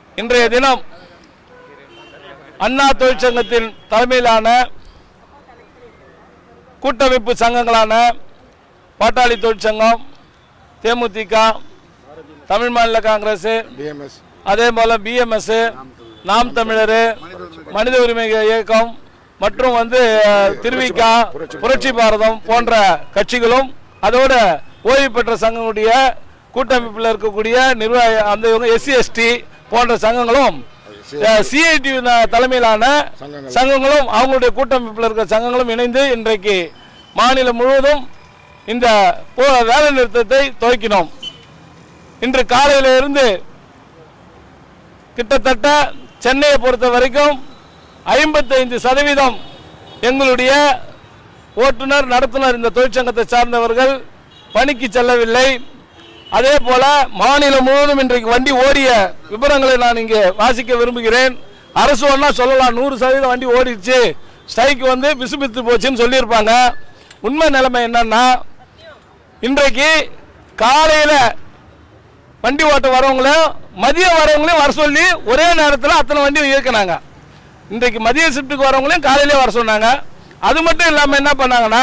இன்றைய தினம் அண்ணா தொழிற்சங்கத்தின் தலைமையிலான கூட்டமைப்பு சங்கங்களான பாட்டாளி தொழிற்சங்கம் தேமுதிக தமிழ் மாநில காங்கிரஸ் பிஎம்எஸ் அதே போல பிஎம்எஸ் நாம் தமிழர் மனித உரிமை இயக்கம் மற்றும் வந்து அஹ், திருவிகா புரட்சி பாரதம் போன்ற கட்சிகளும் அதோட ஓய்வு பெற்ற சங்கங்களுடைய கூட்டமைப்பில் இருக்கக்கூடிய நிர்வாக அந்த இவங்க எஸ்சி எஸ்டி போன்ற சங்கங்களும் சிஐடி தலைமையிலான சங்கங்கள். சங்கங்களும் அவங்களுடைய கூட்டமைப்பில் இருக்கிற சங்கங்களும் இணைந்து இன்றைக்கு மாநிலம் முழுவதும் இந்த போ- வேலை நிறுத்தத்தை துவக்கினோம் இன்று காலையில இருந்து கிட்டத்தட்ட சென்னையை பொறுத்த வரைக்கும் ஐம்பத்தைந்து சதவீதம் எங்களுடைய ஓட்டுநர் நடத்துனர் இந்த தொழிற்சங்கத்தை சார்ந்தவர்கள் பணிக்கு செல்லவில்லை அதே போல மாநிலம் முழுவதும் இன்றைக்கு வண்டி ஓடிய விவரங்களை நான் இங்கே வாசிக்க விரும்புகிறேன் அரசு ஒன்றா சொல்லலாம் நூறு சதவீதம் வண்டி ஓடிடுச்சு ஸ்ட்ரைக் வந்து பிசுபித்து போச்சுன்னு சொல்லியிருப்பாங்க உண்மை நிலைமை என்னன்னா இன்றைக்கு காலையில் வண்டி ஓட்ட வரவங்களையும் மதியம் வரவங்களையும் வர சொல்லி ஒரே நேரத்தில் அத்தனை வண்டி இயக்குனாங்க இன்றைக்கு மதிய ஷிஃப்ட்டுக்கு வரவங்களையும் காலையிலே வர சொன்னாங்க அது மட்டும் இல்லாமல் என்ன பண்ணாங்கன்னா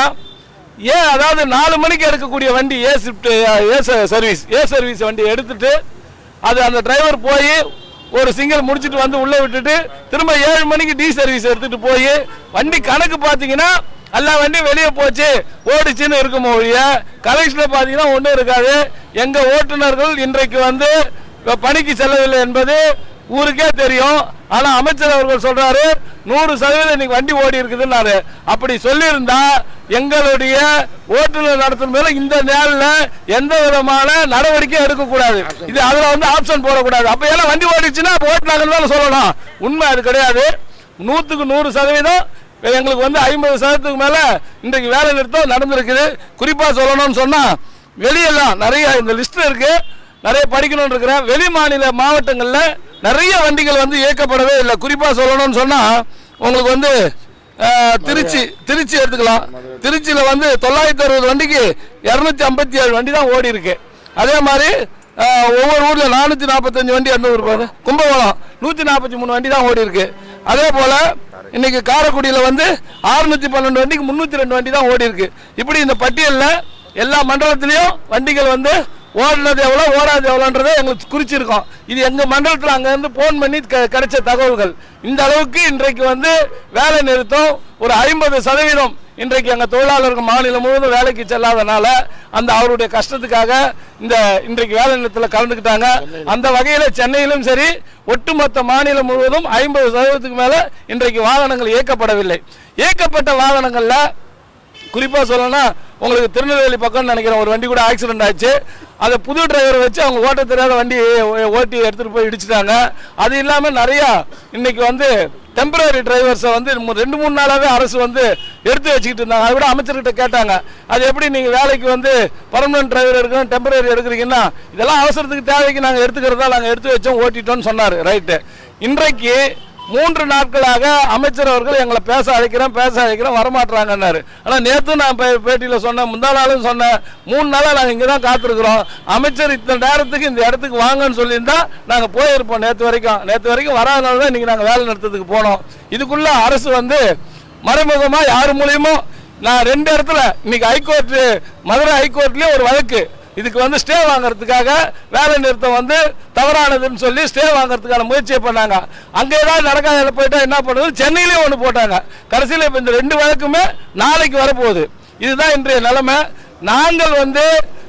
ஏன் அதாவது நாலு மணிக்கு எடுக்கக்கூடிய வண்டி A shift A service A service வண்டி எடுத்துட்டு அது அந்த டிரைவர் போய் ஒரு சிங்கிள் முடிச்சிட்டு வந்து உள்ளே விட்டுட்டு திரும்ப ஏழு மணிக்கு டி சர்வீஸ் எடுத்துட்டு போய் வண்டி கணக்கு பார்த்தீங்கன்னா எல்லா வண்டியும் வெளியே போச்சு ஓடிச்சுன்னு இருக்குமோ ஒழிய கலெக்ஷனில் பார்த்தீங்கன்னா ஒன்றும் இருக்காது எங்கள் ஓட்டுநர்கள் இன்றைக்கு வந்து இப்ப பணிக்கு செல்லவில்லை என்பது ஊருக்கே தெரியும் ஆனா அமைச்சர் அவர்கள் சொல்றாரு நூறு சதவீதம் இன்னைக்கு வண்டி ஓடி இருக்குதுன்னாரு அப்படி சொல்லியிருந்தா எங்களுடைய ஓட்டுநர் நடத்தும் மேல இந்த நேரில் எந்த விதமான நடவடிக்கை எடுக்கக்கூடாது இது அதுல வந்து ஆப்ஷன் போடக்கூடாது அப்ப எல்லாம் வண்டி ஓடிச்சுன்னா அப்ப ஓட்டுனாங்கன்னு தானே சொல்லணும் உண்மை அது கிடையாது நூற்றுக்கு நூறு சதவீதம் எங்களுக்கு வந்து ஐம்பது சதவீதத்துக்கு மேல இன்றைக்கு வேலை நிறுத்தம் நடந்திருக்குது குறிப்பா சொல்லணும்னு சொன்னா வெளியெல்லாம் நிறைய இந்த லிஸ்ட் இருக்கு நிறைய படிக்கணும்னு இருக்கிறேன் வெளி மாநில மாவட்டங்களில் நிறைய வண்டிகள் வந்து இயக்கப்படவே இல்லை குறிப்பாக சொல்லணும்னு சொன்னால் உங்களுக்கு வந்து அஹ், திருச்சி திருச்சி எடுத்துக்கலாம் திருச்சியில் வந்து தொள்ளாயிரத்தி அறுபது வண்டிக்கு இரநூத்தி ஐம்பத்தி ஏழு வண்டி தான் ஓடி இருக்கு அதே மாதிரி அஹ், ஒவ்வொரு ஊரில் நானூற்றி நாற்பத்தஞ்சு வண்டி எந்த ஊர் பாரு கும்பகோணம் நூற்றி நாற்பத்தி மூணு வண்டி தான் ஓடி இருக்கு அதே போல் இன்னைக்கு காரைக்குடியில் வந்து அறுநூத்தி பன்னெண்டு வண்டிக்கு முந்நூற்றி ரெண்டு வண்டி தான் ஓடி இருக்கு இப்படி இந்த பட்டியலில் எல்லா மண்டலத்திலையும் வண்டிகள் வந்து ஓடுனது எவ்வளோ ஓடாது எவ்வளோன்றதை எங்களுக்கு குறிச்சிருக்கோம் இது எங்கள் மண்டலத்தில் அங்கேருந்து ஃபோன் பண்ணி க- கிடைச்ச தகவல்கள் இந்த அளவுக்கு இன்றைக்கு வந்து வேலை நிறுத்தம் ஒரு ஐம்பது சதவீதம் இன்றைக்கு எங்கள் தொழிலாளர்கள் மாநிலம் முழுவதும் வேலைக்கு செல்லாதனால அந்த அவருடைய கஷ்டத்துக்காக இந்த இன்றைக்கு வேலை நிறுத்தத்தில் கலந்துக்கிட்டாங்க அந்த வகையில் சென்னையிலும் சரி ஒட்டுமொத்த மாநிலம் முழுவதும் ஐம்பது சதவீதத்துக்கு மேலே இன்றைக்கு வாகனங்கள் இயக்கப்படவில்லை இயக்கப்பட்ட வாகனங்களில் குறிப்பாக சொல்லணும்னா உங்களுக்கு திருநெல்வேலி பக்கம்னு நினைக்கிறேன் ஒரு வண்டி கூட ஆக்சிடென்ட் ஆச்சு அதை புது டிரைவரை வச்சு அவங்க ஓட்ட தெரியாத வண்டி ஓ- ஓட்டி எடுத்துகிட்டு போய் இடிச்சிட்டாங்க அது இல்லாமல் நிறையா இன்னைக்கு வந்து டெம்பரரி டிரைவர்ஸை வந்து மு- ரெண்டு மூணு நாளாகவே அரசு வந்து எடுத்து வச்சுக்கிட்டு இருந்தாங்க அதை விட அமைச்சர்கிட்ட கேட்டாங்க அது எப்படி நீங்கள் வேலைக்கு வந்து பர்மனன்ட் டிரைவர் எடுக்கணும் டெம்பரரி எடுக்கிறீங்கன்னா இதெல்லாம் அவசரத்துக்கு தேவைக்கு நாங்கள் எடுத்துக்கிறதா நாங்கள் எடுத்து வச்சோம் ஓட்டிட்டோம்னு சொன்னார் ரைட்டு இன்றைக்கு மூன்று நாட்களாக அமைச்சர் அவர்கள் எங்களை பேச அழைக்கிறேன் பேச அழைக்கிறேன் வரமாட்டாங்கன்னாரு ஆனால் நேற்று நான் பே- பேட்டியில் சொன்னேன் முந்தா நாளும் சொன்னேன் மூணு நாளாக நாங்கள் இங்கே தான் காத்திருக்கிறோம் அமைச்சர் இத்தனை நேரத்துக்கு இந்த இடத்துக்கு வாங்கன்னு சொல்லியிருந்தா நாங்கள் போயிருப்போம் நேற்று வரைக்கும் நேற்று வரைக்கும் வராதனால தான் இன்றைக்கி நாங்கள் வேலை நிறுத்தத்துக்கு போனோம் இதுக்குள்ள அரசு வந்து மறைமுகமாக யார் மூலியமோ நான் ரெண்டு இடத்துல இன்னைக்கு ஹைகோர்ட் மதுரை ஹைகோர்ட்லேயே ஒரு வழக்கு இதுக்கு வந்து ஸ்டே வாங்குறதுக்காக வேலை நிறுத்தம் வந்து தவறானதுன்னு சொல்லி ஸ்டே வாங்குறதுக்கான முயற்சியை பண்ணாங்க அங்கே ஏதாவது நடக்காத போயிட்டா என்ன பண்ணுறது சென்னையிலேயே ஒன்று போட்டாங்க கடைசியில் இப்போ இந்த ரெண்டு வழக்குமே நாளைக்கு வரப்போகுது இதுதான் இன்றைய நிலைமை நாங்கள் வந்து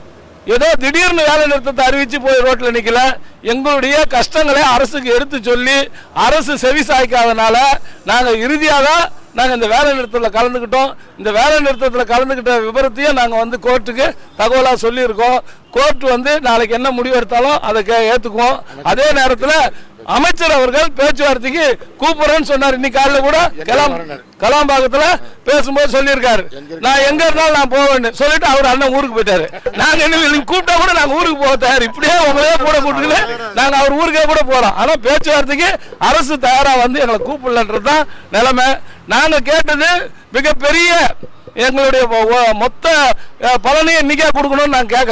ஏதோ திடீர்னு வேலை நிறுத்தத்தை அறிவிச்சு போய் ரோட்ல நிக்கல எங்களுடைய கஷ்டங்களை அரசுக்கு எடுத்து சொல்லி அரசு செவி சாய்க்காதனால நாங்க இறுதியாக தான் நாங்க இந்த வேலை நிறுத்தத்தில் கலந்துக்கிட்டோம் இந்த வேலை நிறுத்தத்தில் கலந்துக்கிட்ட விபரத்தையும் நாங்க வந்து கோர்ட்டுக்கு தகவலா சொல்லியிருக்கோம் கோர்ட் வந்து நாளைக்கு என்ன முடிவு எடுத்தாலும் அதை கே- ஏத்துக்குவோம் அதே நேரத்தில் அமைச்சர் அவர்கள் பேச்சுவார்த்தைக்கு கூப்பிடுறேன்னு சொன்னார் இன்னைக்கு காலையில் கூட கலாம் கலாம்பாக்கத்துல பேசும்போது சொல்லியிருக்காரு நான் எங்க இருந்தாலும் நான் போவேன்னு சொல்லிட்டு அவர் அண்ணன் ஊருக்கு போயிட்டாரு நாங்க என்ன நீங்க கூப்பிட்டா கூட நாங்க ஊருக்கு போக தயார் இப்படியே உங்களே கூட கூப்பிட்டுக்கல நாங்க அவர் ஊருக்கே கூட போறோம் ஆனா பேச்சுவார்த்தைக்கு அரசு தயாரா வந்து எங்களை கூப்பிடலன்றது தான் நிலைமை நாங்க கேட்டது மிகப்பெரிய எங்களுடைய ஒ- ஒ- மொத்த அஹ், பலனையும் இன்னைக்கே கொடுக்கணும்னு நான் கேட்கல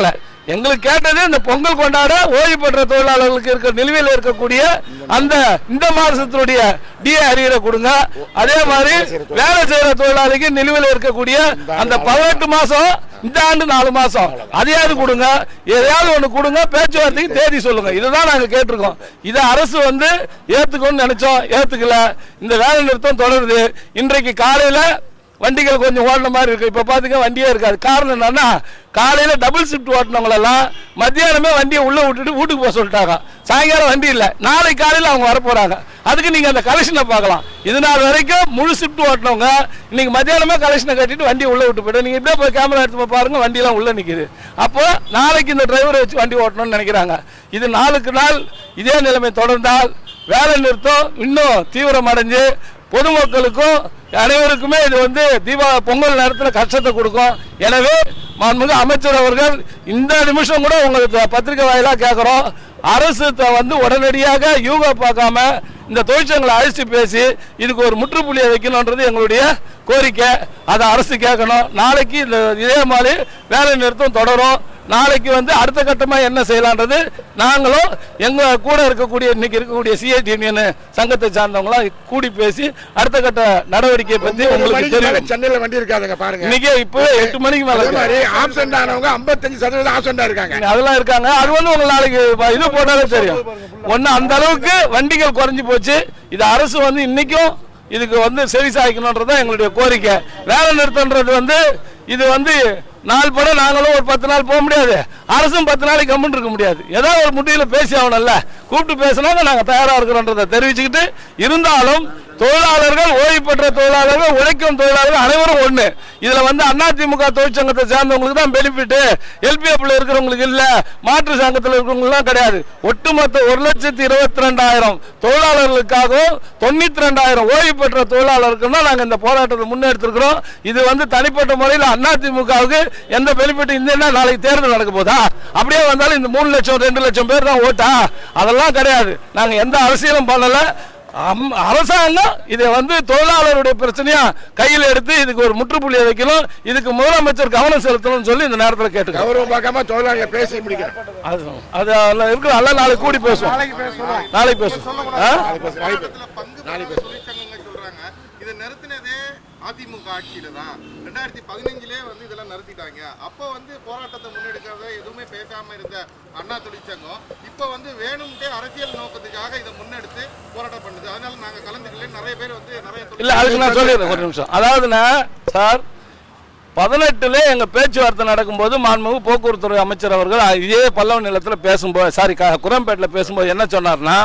எங்களுக்கு கேட்டது இந்த பொங்கல் கொண்டாட ஓய்வு பெற்ற தொழிலாளர்களுக்கு இருக்க நிலுவையில் இருக்கக்கூடிய அந்த இந்த மாசத்தினுடைய டிஏ அரியரை கொடுங்க அதே மாதிரி வேலை செய்யற தொழிலாளிக்கு நிலுவையில் இருக்கக்கூடிய அந்த பதினெட்டு மாசம் இந்த ஆண்டு நாலு மாசம் அதையாவது கொடுங்க எதையாவது ஒண்ணு கொடுங்க பேச்சுவார்த்தைக்கு தேதி சொல்லுங்க இதுதான் நாங்க கேட்டிருக்கோம் இதை அரசு வந்து ஏத்துக்கணும்னு நினைச்சோம் ஏத்துக்கல இந்த வேலை நிறுத்தம் தொடருது இன்றைக்கு காலையில வண்டிகள் கொஞ்சம் ஓடின மாதிரி இருக்கு இப்ப பாத்துக்க வண்டியே இருக்காது காரணம் என்னன்னா காலையில டபுள் ஷிஃப்ட் ஓட்டினவங்களெல்லாம் மத்தியானமே வண்டியை உள்ள விட்டுட்டு வீட்டுக்கு போக சொல்லிட்டாங்க சாயங்காலம் வண்டி இல்ல நாளைக்கு காலையில அவங்க வர போறாங்க அதுக்கு நீங்க அந்த கலெக்ஷனை பார்க்கலாம் இது நாள் வரைக்கும் முழு ஷிஃப்ட் ஓட்டினவங்க இன்னைக்கு மத்தியானமே கலெக்ஷனை கட்டிட்டு வண்டியை உள்ள விட்டு போயிட்டு நீங்க இப்படியே போய் கேமரா எடுத்து போய் பாருங்க வண்டியெல்லாம் உள்ள நிக்குது அப்போ நாளைக்கு இந்த டிரைவரை வச்சு வண்டி ஓட்டணும்னு நினைக்கிறாங்க இது நாளுக்கு நாள் இதே நிலைமை தொடர்ந்தால் வேலை நிறுத்தம் இன்னும் தீவிரமடைஞ்சு பொதுமக்களுக்கும் அனைவருக்குமே இது வந்து தீபா பொங்கல் நேரத்தில் கஷ்டத்தை கொடுக்கும் எனவே மாண்புமிகு அமைச்சர் அவர்கள் இந்த நிமிஷம் கூட உங்களுக்கு பத்திரிகை வாயிலாக கேட்குறோம் அரசு த- வந்து உடனடியாக யூகா பார்க்காம இந்த தொழிற்சங்களை அழைச்சி பேசி இதுக்கு ஒரு முற்றுப்புள்ளியை வைக்கணுன்றது எங்களுடைய கோரிக்கை அதை அரசு கேட்கணும் நாளைக்கு இந்த இதே மாதிரி வேலை நிறுத்தம் தொடரும் நாளைக்கு வந்து அடுத்த கட்டமா என்ன செய்யலான்றது நாங்களும் எங்க கூட இருக்கக்கூடிய இன்னைக்கு இருக்கக்கூடிய சிஐடி யூனியன் சங்கத்தை சார்ந்தவங்களாம் கூடி பேசி அடுத்த கட்ட நடவடிக்கையை பத்தி ஒன்பது உங்களுக்கு மணிக்கு மேல தெரியும் சென்னையில வண்டி இருக்காதுங்க பாருங்க இன்னைக்கு இப்போ எட்டு மணிக்கு மேல அதே இருக்கு. மாதிரி ஆப்சென்ட் ஆனவங்க 55% சதவீதம் ஆப்சென்டா இருக்காங்க அதெல்லாம் இருக்காங்க அது வந்து உங்களுக்கு நாளைக்கு ப- இது போட்டாலே தெரியும் ஒண்ணு அந்த அளவுக்கு வண்டிகள் குறைஞ்சு போச்சு இது அரசு வந்து இன்னைக்கும் இதுக்கு வந்து செவி சாய்க்கணுன்றது தான் எங்களுடைய கோரிக்கை வேலை நிறுத்தம்ன்றது வந்து இது வந்து நாள் பட நாங்களும் ஒரு பத்து நாள் போக முடியாது அரசும் பத்து நாளைக்கு கம்முன்னு இருக்க முடியாது ஏதாவது ஒரு முட்டியில பேசி ஆகணும்ல கூப்பிட்டு பேசினாங்க நாங்க தயாரா இருக்கிறோன்றதை தெரிவிச்சுக்கிட்டு இருந்தாலும் தொழிலாளர்கள் ஓய்வு பெற்ற தொழிலாளர்கள் உழைக்கும் தொழிலாளர்கள் அனைவரும் ஒண்ணு இதுல வந்து அதிமுக தொழிற்சங்கத்தை சேர்ந்தவங்களுக்கு தான் பெனிஃபிட் எல்பிஎஃப்ல இருக்கிறவங்களுக்கு இல்ல மாற்று சங்கத்தில் இருக்கிறவங்களுக்கு கிடையாது ஒட்டுமொத்த ஒரு லட்சத்தி இருபத்தி ரெண்டாயிரம் தொழிலாளர்களுக்காகவும் தொண்ணூத்தி ரெண்டாயிரம் ஓய்வு பெற்ற தொழிலாளருக்கு தான் நாங்க இந்த போராட்டத்தை முன்னெடுத்திருக்கிறோம் இது வந்து தனிப்பட்ட முறையில் அதிமுகவுக்கு எந்த பெனிஃபிட் இந்த என்ன நாளைக்கு தேர்தல் நடக்க போதா அப்படியே வந்தாலும் இந்த மூணு லட்சம் ரெண்டு லட்சம் பேர் தான் ஓட்டா அதெல்லாம் கிடையாது நாங்க எந்த அரசியலும் பண்ணல அம்- அரசாங்கம் இதை வந்து தொழிலாளருடைய பிரச்சனையா கையில் எடுத்து இதுக்கு ஒரு முற்றுப்புள்ளியை வைக்கணும் இதுக்கு முதலமைச்சர் கவனம் செலுத்தணும்னு சொல்லி இந்த நேரத்தில் கேட்டுக்கிறோம் கௌரவம் பார்க்காம தொழிலாளிகளை பேசி முடிக்கிறேன் அது அது அதில் இருக்கிற எல்லாம் நாளைக்கு கூடி பேசுவோம் நாளைக்கு பேசுவோம் ஆ? போராட்டத்துல பங்கு பெற்ற தொழிற்சங்கங்கள் சொல்றாங்க இதை நிறுத்தினதே அதிமுக ஆட்சியில தான் ரெண்டாயிரத்தி பதினஞ்சுலயே வந்து இதெல்லாம் நிறுத்திட்டாங்க அப்போ வந்து போராட்டத்தை முன்னெடுக்கிறத எதுவுமே பேசாம இருந்த அண்ணா தொழிற்சங்கம் இப்போ வந்து வேணும்ட்டே அரசியல் நோக்கத்துக்காக இதை முன்னெடுத்து போராட்டம் பண்ணுது அதனால நாங்க கலந்துக்கல நிறைய பேர் வந்து நிறைய தொழிற்சங்க- இல்ல அதுக்கு நான் சொல்லிடுறேன் ஒரு நிமிஷம் அதாவதுண்ணா சார் பதினெட்டுல எங்க பேச்சுவார்த்தை நடக்கும்போது மாண்புமிகு போக்குவரத்துறை அமைச்சர் அவர்கள் இதே பல்லவ நிலத்தில் பேசும்போது சாரி க- குரம்பேட்டில் பேசும்போது என்ன சொன்னார்னா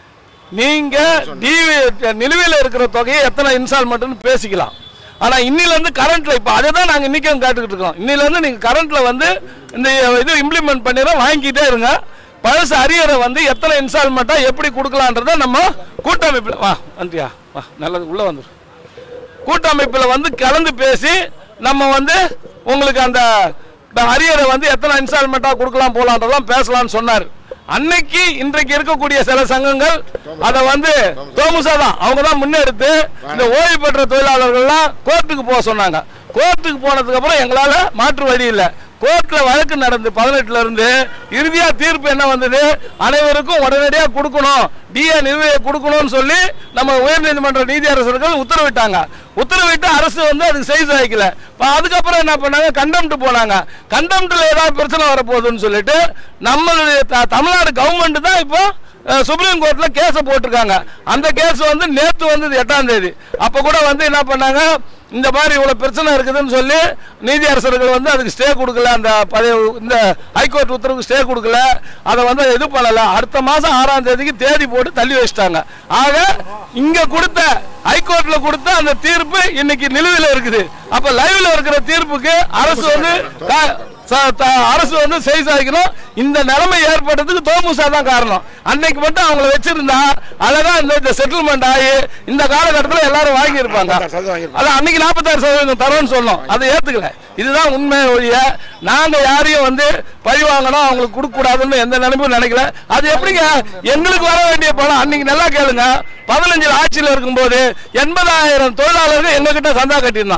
நீங்க டிவி நிலுவையில் இருக்கிற தொகையை எத்தனை இன்ஸ்டால்மெண்ட்னு பேசிக்கலாம் ஆனா இன்னில இருந்து கரண்ட்ல இப்ப அதை தான் நாங்க இன்னைக்கும் கேட்டுக்கிட்டு இருக்கோம் இன்னில இருந்து நீங்க கரண்ட்ல வந்து இந்த இது இம்ப்ளிமெண்ட் பண்ணிடுறோம் வாங்கிக்கிட்டே இருங்க பழசு அரியரை வந்து எத்தனை இன்ஸ்டால்மெண்ட்டா எப்படி கொடுக்கலான்றத நம்ம கூட்டமைப்பில் வா நன்றியா வா நல்லது உள்ள வந்துரு கூட்டமைப்பில் வந்து கலந்து பேசி நம்ம வந்து உங்களுக்கு அந்த அரியரை வந்து எத்தனை இன்ஸ்டால்மெண்ட்டாக கொடுக்கலாம் போலான்றதெல்லாம் பேசலாம்னு சொன்னார் அன்னைக்கு இன்றைக்கு இருக்கக்கூடிய சில சங்கங்கள் அதை வந்து தோமுசா தான் அவங்க தான் முன்னெடுத்து இந்த ஓய்வு பெற்ற தொழிலாளர்கள்லாம் கோர்ட்டுக்கு போக சொன்னாங்க கோர்ட்டுக்கு போனதுக்கு அப்புறம் எங்களால மாற்று வழி இல்லை கோர்ட்ல வழக்கு நடந்து பதினெட்டுல இருந்து இறுதியா தீர்ப்பு என்ன வந்தது அனைவருக்கும் உடனடியா கொடுக்கணும் டிஏ நிலுவையை கொடுக்கணும்னு சொல்லி நம்ம உயர்நீதிமன்ற நீதியரசர்கள் உத்தரவிட்டாங்க உத்தரவிட்டு அரசு வந்து அதுக்கு செய்து வைக்கல இப்ப அதுக்கப்புறம் என்ன பண்ணாங்க கண்டம்ட்டு போனாங்க கண்டம்ட்ல ஏதாவது பிரச்சனை வரப்போகுதுன்னு சொல்லிட்டு நம்மளுடைய த- தமிழ்நாடு கவர்மெண்ட் தான் இப்போ அஹ், சுப்ரீம் கோர்ட்ல கேஸ போட்டிருக்காங்க அந்த கேஸ் வந்து நேத்து வந்தது எட்டாம் தேதி அப்ப கூட வந்து என்ன பண்ணாங்க இந்த மாதிரி இவ்வளவு பிரச்சனை இருக்குதுன்னு சொல்லி நீதியரசர்கள் வந்து அதுக்கு ஸ்டே கொடுக்கல அந்த பழைய இந்த ஹைகோர்ட் உத்தரவுக்கு ஸ்டே கொடுக்கல அதை வந்து இது பண்ணல அடுத்த மாசம் ஆறாம் தேதிக்கு தேதி போட்டு தள்ளி வச்சிட்டாங்க ஆக இங்க கொடுத்த ஹைகோர்ட்ல கொடுத்த அந்த தீர்ப்பு இன்னைக்கு நிலுவையில் இருக்குது அப்ப லைவ்ல இருக்கிற தீர்ப்புக்கு அரசு வந்து கா- ச- த- அரசு வந்து செய் சாய்க்கணும் இந்த நிலைமை ஏற்பட்டதுக்கு தோமுசா தான் காரணம் அன்னைக்கு மட்டும் அவங்கள வச்சிருந்தா அழகா இந்த செட்டில்மெண்ட் ஆகி இந்த காலகட்டத்தில் எல்லாரும் வாங்கி இருப்பாங்க சதவீதம் வாங்கியிருப்பாங்க. அது அன்னைக்கு நாற்பத்தாறு சதவீதம் தரோம்னு சொன்னோம் அதை ஏத்துக்கல இதுதான் உண்மை ஒழிய நாங்க யாரையும் வந்து பழி வாங்கணும் அவங்களுக்கு கொடுக்க கூடாதுன்னு எந்த நிலைமையும் நினைக்கல அது எப்படிங்க எங்களுக்கு வர வேண்டிய பணம் அன்னைக்கு நல்லா கேளுங்க பதினஞ்சில் ஆட்சியில் இருக்கும்போது எண்பதாயிரம் தொழிலாளர்கள் எங்ககிட்ட சந்தா கட்டியிருந்தான்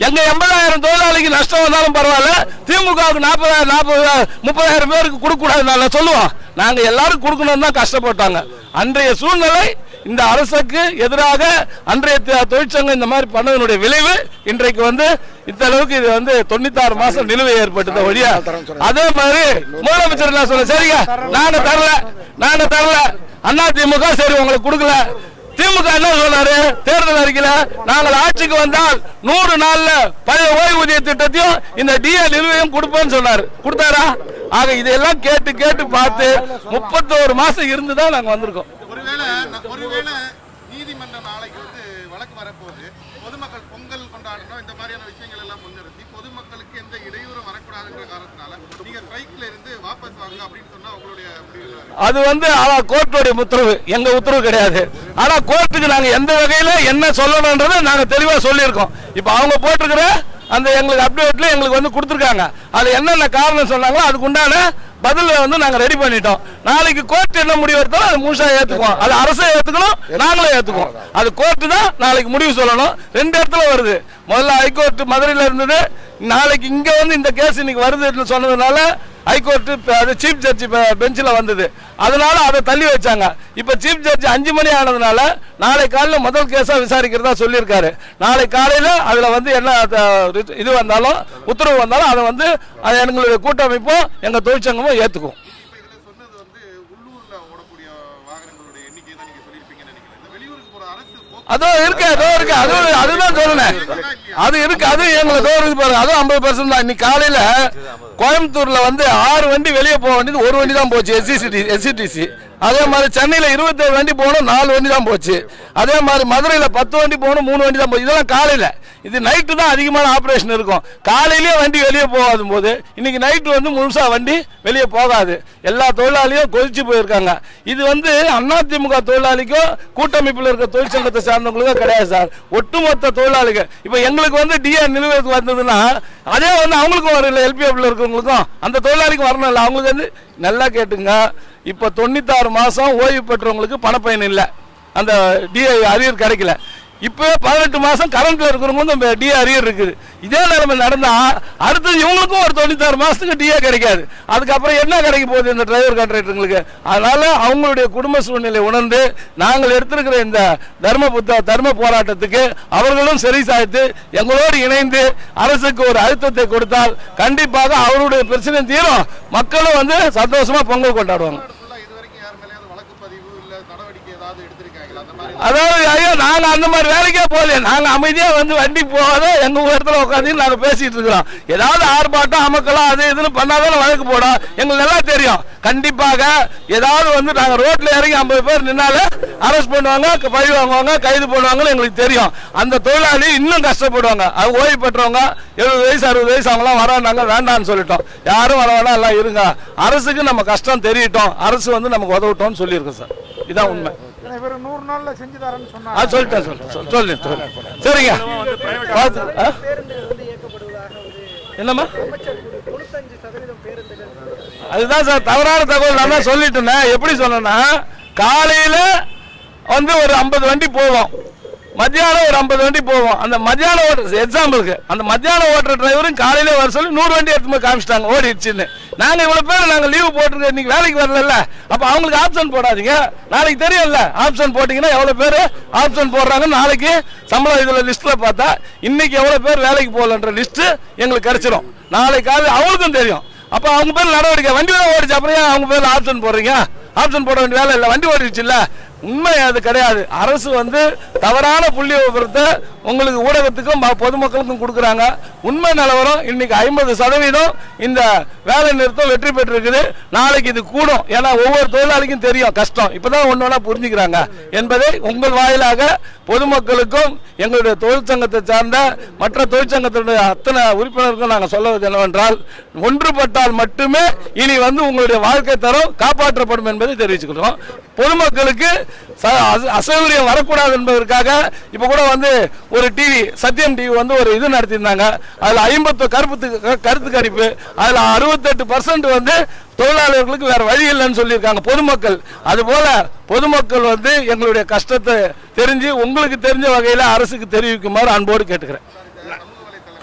எங்க எண்பதாயிரம் தொழிலாளிக்கு நஷ்டம் வந்தாலும் பரவாயில்ல திமுகவுக்கு நாற்பதாயிரம் நாற்பது முப்பதாயிரம் பேருக்கு கொடுக்க கூடாது நான் சொல்லுவோம் நாங்க எல்லாரும் கொடுக்கணும் தான் கஷ்டப்பட்டாங்க அன்றைய சூழ்நிலை இந்த அரசுக்கு எதிராக அன்றைய த- தொழிற்சங்கம் இந்த மாதிரி பண்ணதனுடைய விளைவு இன்றைக்கு வந்து இந்த அளவுக்கு இது வந்து தொண்ணூத்தாறு மாசம் நிலுவை ஏற்பட்டது வழியா அதே மாதிரி முதலமைச்சர் என்ன சொல்ல சரிங்க நாங்க தரல நாங்க தரல அண்ணா திமுக சரி உங்களுக்கு கொடுக்கல திமுக என்ன சொன்னாரு தேர்தல் அறிக்கையில நாங்கள் ஆட்சிக்கு வந்தால் நூறு நாள்ல பழைய ஓய்வூதிய திட்டத்தையும் இந்த டிஏ நிலுவையும் கொடுப்போம்னு சொன்னாரு கொடுத்தாரா ஆக இதெல்லாம் கேட்டு கேட்டு பார்த்து முப்பத்தோரு மாசம் இருந்து தான் நாங்க வந்திருக்கோம் ஒருவேளை ந- ஒருவேளை நீதிமன்றம் நாளைக்கு வந்து வழக்கு வரப்போகுது பொதுமக்கள் பொங்கல் கொண்டாடணும் இந்த மாதிரியான விஷயங்கள் எல்லாம் முன்னிறுத்தி பொதுமக்களுக்கு எந்த இடையூறும் வரக்கூடாதுன்ற காரணத்தினால நீங்க ஸ்ட்ரைக்ல இருந்து வாபஸ் வாங்க அப்படின்னு சொன்னா உங்களுடைய முடிவு என்ன? அது வந்து கோர்ட்டுடைய உத்தரவு எங்க உத்தரவு கிடையாது ஆனா கோர்ட்டுக்கு நாங்க எந்த வகையில என்ன சொல்லணும்ன்றதை நாங்க தெளிவா சொல்லியிருக்கோம் இப்ப அவங்க போட்டிருக்கிற அந்த எங்களுக்கு அப்டேட்ல எங்களுக்கு வந்து கொடுத்துருக்காங்க அது என்னென்ன காரணம் சொன்னாங்களோ அதுக்கு உண்டான பதில வந்து நாங்க ரெடி பண்ணிட்டோம் நாளைக்கு கோர்ட் என்ன முடிவு எடுத்தாலும் அது முழுசா ஏத்துக்குவோம் அது அரசே ஏத்துக்கணும் நாங்களும் ஏத்துக்குவோம் அது கோர்ட் தான் நாளைக்கு முடிவு சொல்லணும் ரெண்டு இடத்துல வருது முதல்ல ஹைகோர்ட் மதுரையில இருந்தது நாளைக்கு இங்க வந்து இந்த கேஸ் இன்னைக்கு வருதுன்னு சொன்னதுனால ஹைகோர்ட் அது சீஃப் ஜட்ஜி பெஞ்சில் வந்தது அதனால அதை தள்ளி வச்சாங்க இப்போ சீஃப் ஜட்ஜி அஞ்சு மணி ஆனதுனால நாளை காலையில முதல் கேஸா விசாரிக்கிறதா சொல்லியிருக்காரு நாளை காலையில அதுல வந்து என்ன அத- இது வந்தாலும் உத்தரவு வந்தாலும் அதை வந்து அதை எங்களுடைய கூட்டமைப்பும் எங்க தொழிற்சங்கமும் ஏத்துக்கும் இப்ப இதுல சொன்னது வந்து உள்ளூர்ல ஓடக்கூடிய வாகனங்களுடைய எண்ணிக்கை தான் நீங்க சொல்லியிருப்பீங்கன்னு நினைக்கிறேன் இந்த வெளியூருக்கு போற அரசு போக்குவரத்து அதோ இருக்கு அதோ இருக்கு அது அதுதான் சொன்னேன் அது இருக்கு அது எங்களுக்கு தோ இருக்கு பாருங்க அதுவும் ஐம்பது பர்சன்ட் தான் இன்னைக்கு காலையில கோயம்புத்தூர்ல வந்து ஆறு வண்டி வெளியே போக வேண்டியது ஒரு வண்டி தான் போச்சு எஸ்சிசிடி எஸ்சிடிசி அதே மாதிரி சென்னையில இருபத்தேழு வண்டி போகணும் நாலு வண்டி தான் போச்சு அதே மாதிரி மதுரையில பத்து வண்டி போகணும் மூணு வண்டி தான் போச்சு இதெல்லாம் காலையில இது நைட்டு தான் அதிகமான ஆபரேஷன் இருக்கும் காலையிலேயே வண்டி வெளியே போகாத போது இன்னைக்கு நைட்டு வந்து முழுசா வண்டி வெளியே போகாது எல்லா தொழிலாளியும் கொதிச்சு போயிருக்காங்க இது வந்து அதிமுக தொழிலாளிக்கும் கூட்டமைப்பில் இருக்க தொழிற்சங்கத்தை சார்ந்தவங்களுக்கும் கிடையாது சார் ஒட்டுமொத்த தொழிலாளிகள் இப்போ எங்களுக்கு வந்து டிஆர் நிலுவைக்கு வந்ததுன்னா அதே வந்து அவங்களுக்கும் வரல எல்பிஎஃப்ல இருக்கிறவங்களுக்கும் அந்த தொழிலாளிக்கு வரணும் இல்லை அவங்களுக்கு வந்து நல்லா கேட்டுங்க இப்போ தொண்ணூத்தாறு மாசம் ஓய்வு பெற்றவங்களுக்கு பணப்பயன் இல்லை அந்த டிஐ அரியர் கிடைக்கல இப்போ பதினெட்டு மாசம் கரண்ட்ல இருக்கிறவங்க வந்து டிஏ அரியர் இருக்குது இதே நிலைமை நடந்தா அடுத்தது இவங்களுக்கும் ஒரு தொண்ணூத்தாறு மாசத்துக்கு டிஏ கிடைக்காது அதுக்கப்புறம் என்ன கிடைக்க போகுது இந்த டிரைவர் கான்ட்ராக்டர்களுக்கு அதனால அவங்களுடைய குடும்ப சூழ்நிலை உணர்ந்து நாங்கள் எடுத்திருக்கிற இந்த தர்ம புத்த தர்ம போராட்டத்துக்கு அவர்களும் சரி சாய்த்து எங்களோடு இணைந்து அரசுக்கு ஒரு அழுத்தத்தை கொடுத்தால் கண்டிப்பாக அவருடைய பிரச்சனை தீரும் மக்களும் வந்து சந்தோஷமா பொங்கல் கொண்டாடுவாங்க ஃபுல்லா இது வரைக்கும் யார் மேலேயாவது வழக்கு பதிவு இல்ல நடவடிக்கை ஏதாவது எடுத்திருக்காங்களா அந்த மாதிரி அதாவது ஐயோ நாங்க அந்த மாதிரி வேலைக்கே போகல நாங்க அமைதியா வந்து வண்டி போகாத எங்க ஊர் இடத்துல உட்காந்து நாங்க பேசிட்டு இருக்கிறோம் ஏதாவது ஆர்ப்பாட்டம் அமக்கலாம் அது இதுன்னு பண்ணாதான் வழக்கு போடும் எங்களுக்கு நல்லா தெரியும் கண்டிப்பாக ஏதாவது வந்து நாங்க ரோட்ல இறங்கி ஐம்பது பேர் நின்னாலே அரெஸ்ட் பண்ணுவாங்க க- பழி வாங்குவாங்க கைது பண்ணுவாங்கன்னு எங்களுக்கு தெரியும் அந்த தொழிலாளி இன்னும் கஷ்டப்படுவாங்க அது ஓய்வு பெற்றவங்க எழுபது வயசு அறுபது வயசு அவங்களாம் வரானாங்க வேண்டாம்னு சொல்லிட்டோம் யாரும் வர வேணாம் எல்லாம் இருங்க அரசுக்கு நம்ம கஷ்டம் தெரியட்டும் அரசு வந்து நமக்கு உதவட்டோம்னு சொல்லியிருக்கோம் சார் இதான் உண்மை ஏன்னா இவர் நூறு நாள்ல செஞ்சு தரேன்னு சொன்னார் ஆ சொல்லிட்டேன் சொல்லிட்டேன் சொல்லு சொல்லு சொல்லு. சரிங்க பார்த்து ஆ? பேருந்துகள் வந்து இயக்கப்படுவதாக ஒரு என்னம்மா அமைச்சர் கூறி தொண்ணூத்தஞ்சு சதவீதம் பேருந்துகள் அதுதான் சார் தவறான தகவல் நான் தான் சொல்லிட்டேனே எப்படி சொன்னேன்னா காலையில வந்து ஒரு ஐம்பது வண்டி போவோம் மத்தியானம் ஒரு ஐம்பது வண்டி போவோம் அந்த மத்தியானம் ஓட்டுற எக்ஸாம்பிளுக்கு அந்த மத்தியானம் ஓட்டுற டிரைவரும் காலையில வர சொல்லி நூறு வண்டி எடுத்து போய் காமிச்சிட்டாங்க ஓடிடுச்சுன்னு நாங்க இவ்வளவு பேர் நாங்க லீவு போட்டுருக்கோம் இன்னைக்கு வேலைக்கு வரல அப்ப அவங்களுக்கு ஆப்ஷன் போடாதீங்க நாளைக்கு தெரியும்ல ஆப்ஷன் போட்டீங்கன்னா எவ்வளவு பேர் ஆப்ஷன் போடுறாங்க நாளைக்கு சம்பளம் இதுல லிஸ்ட்ல பார்த்தா இன்னைக்கு எவ்வளவு பேர் வேலைக்கு போகலன்ற லிஸ்ட் எங்களுக்கு கிடைச்சிரும் நாளைக்கு காலையில் அவங்களுக்கும் தெரியும் அப்ப அவங்க பேர் நடவடிக்கை வண்டி தான் ஓடிச்சு அப்புறம் ஏன் அவங்க பேர்ல ஆப்ஷன் போடுறீங்க ஆப்ஷன் போட வேண்டிய வேலை இல்லை வண்டி ஓடிடுச்சு இல்ல உண்மை அது கிடையாது அரசு வந்து தவறான புள்ளி விவரத்தை உங்களுக்கு ஊடகத்துக்கும் ம- பொதுமக்களுக்கும் கொடுக்குறாங்க உண்மை நிலவரம் இன்னைக்கு ஐம்பது சதவீதம் இந்த வேலை நிறுத்தம் வெற்றி பெற்றிருக்குது நாளைக்கு இது கூடும் ஏன்னா ஒவ்வொரு தொழிலாளிக்கும் தெரியும் கஷ்டம் இப்பதான் ஒன்று ஒன்றா புரிஞ்சுக்கிறாங்க என்பதை உங்கள் வாயிலாக பொதுமக்களுக்கும் எங்களுடைய தொழிற்சங்கத்தை சார்ந்த மற்ற தொழிற்சங்கத்தினுடைய அத்தனை உறுப்பினருக்கும் நாங்கள் சொல்வது என்னவென்றால் ஒன்றுபட்டால் மட்டுமே இனி வந்து உங்களுடைய வாழ்க்கை தரம் காப்பாற்றப்படும் என்பதை தெரிவிச்சுக்கிறோம் பொதுமக்களுக்கு ச- அச- அசௌகரியம் வரக்கூடாது என்பதற்காக இப்போ கூட வந்து ஒரு டிவி சத்தியம் டிவி வந்து ஒரு இது நடத்தியிருந்தாங்க அதில் ஐம்பத்து கருத்து கருத்து கணிப்பு அதில் அறுபத்தெட்டு பர்சன்ட் வந்து தொழிலாளர்களுக்கு வேற வழி இல்லைன்னு சொல்லியிருக்காங்க பொதுமக்கள் அதுபோல பொதுமக்கள் வந்து எங்களுடைய கஷ்டத்தை தெரிஞ்சு உங்களுக்கு தெரிஞ்ச வகையில் அரசுக்கு தெரிவிக்குமாறு அன்போடு கேட்டுக்கிறேன்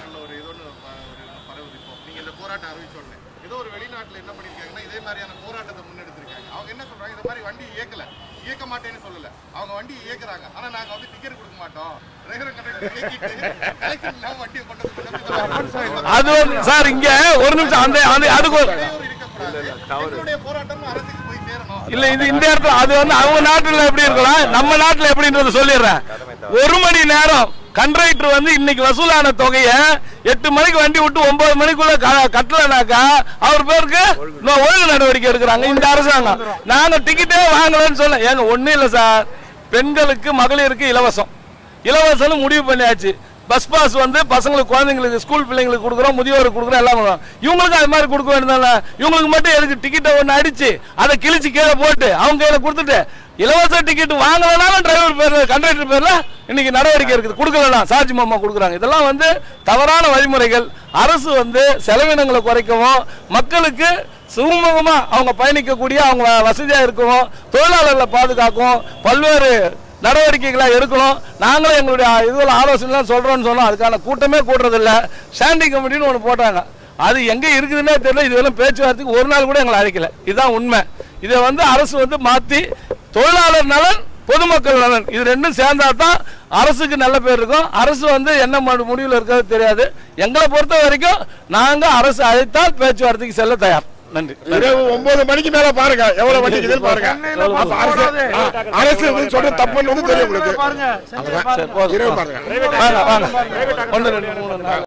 அவங்க வண்டி இயக்குறாங்க ஆனா நாங்க வந்து டிக்கெட் கொடுக்க மாட்டோம் டிரைவர் கண்டக்டர் இயக்கிட்டு கலெக்ஷன் இல்லாம வண்டியை கொண்டு வந்து கொண்டு வந்து அது வந்து சார் இங்க ஒரு நிமிஷம் அந்த அந்த- அதுக்கு ஒரு இடையூறு இருக்கக்கூடாது எங்களுடைய போராட்டம் அரசுக்கு போய் சேரணும் இல்ல இது இந்த இடத்துல அது வந்து அவங்க நாட்டுல எப்படி இருக்கலாம் நம்ம நாட்டுல எப்படின்றத சொல்லிடுறேன் ஒரு மணி நேரம் கண்ட்ரைட்டர் வந்து இன்னைக்கு வசூலான தொகையை எட்டு மணிக்கு வண்டி விட்டு ஒன்பது மணிக்குள்ள க- கட்டலனாக்கா அவர் பேருக்கு இன்னும் ஒழுங்கு நடவடிக்கை எடுக்கிறாங்க இந்த அரசாங்கம் நாங்க டிக்கெட்டே வாங்கலன்னு சொல்ல ஏங்க ஒண்ணும் இல்ல சார் பெண்களுக்கு மகளிருக்கு இலவசம் இலவசம்னு முடிவு பண்ணியாச்சு பஸ் பாஸ் வந்து பசங்களுக்கு குழந்தைங்களுக்கு ஸ்கூல் பிள்ளைங்களுக்கு கொடுக்குறோம் முதியோருக்கு கொடுக்குறோம் எல்லாம் கொடுக்குறோம் இவங்களுக்கு அது மாதிரி கொடுக்க வேண்டியதால இவங்களுக்கு மட்டும் எதுக்கு டிக்கெட்டை ஒன்று அடிச்சு அதை கிழிச்சு கீழே போட்டு அவங்க கையில கொடுத்துட்டு இலவச டிக்கெட் வாங்கலனாலும் டிரைவர் பேர்ல கண்டக்டர் பேர்ல இன்னைக்கு நடவடிக்கை இருக்குது கொடுக்கலனா சார்ஜ் மாமா கொடுக்குறாங்க இதெல்லாம் வந்து தவறான வழிமுறைகள் அரசு வந்து செலவினங்களை குறைக்கவும் மக்களுக்கு சுமூகமா அவங்க பயணிக்கக்கூடிய அவங்க வசதியா இருக்கவும் தொழிலாளர்களை பாதுகாக்கவும் பல்வேறு நடவடிக்கைகளை எடுக்கணும் நாங்களும் எங்களுடைய இதுல ஆலோசனைலாம் சொல்றோம்னு சொன்னோம் அதுக்கான கூட்டமே கூட்டுறதில்ல ஸ்டாண்டிங் கமிட்டின்னு ஒன்று போட்டாங்க அது எங்க இருக்குதுன்னே தெரியல இதுவெல்லாம் பேச்சுவார்த்தைக்கு ஒரு நாள் கூட எங்களை அழைக்கல இதுதான் உண்மை இதை வந்து அரசு வந்து மாத்தி தொழிலாளர் நலன் பொதுமக்கள் நலன் இது ரெண்டும் சேர்ந்தா தான் அரசுக்கு நல்ல பேர் இருக்கும் அரசு வந்து என்ன மு- முடிவுல இருக்கிறது தெரியாது எங்களை பொறுத்த வரைக்கும் நாங்க அரசு அழைத்தால் பேச்சுவார்த்தைக்கு செல்ல தயார் நன்றி இரவு ஒன்பது மணிக்கு மேல பாருங்க எவ்வளவு வண்டி இருக்குதுன்னு பாருங்க சென்னையில பஸ் அப்ப அரசு ஓடாது. ஆ, அரசு வந்து சொல்ற தப்புன்னு வந்து தெரியும் உங்களுக்கு பாருங்க சென்னையில அவ்வளவுதான். பாருங்க இரவு பாருங்க வாங்க வாங்க ஒன்று ரெண்டு மூணு நாலு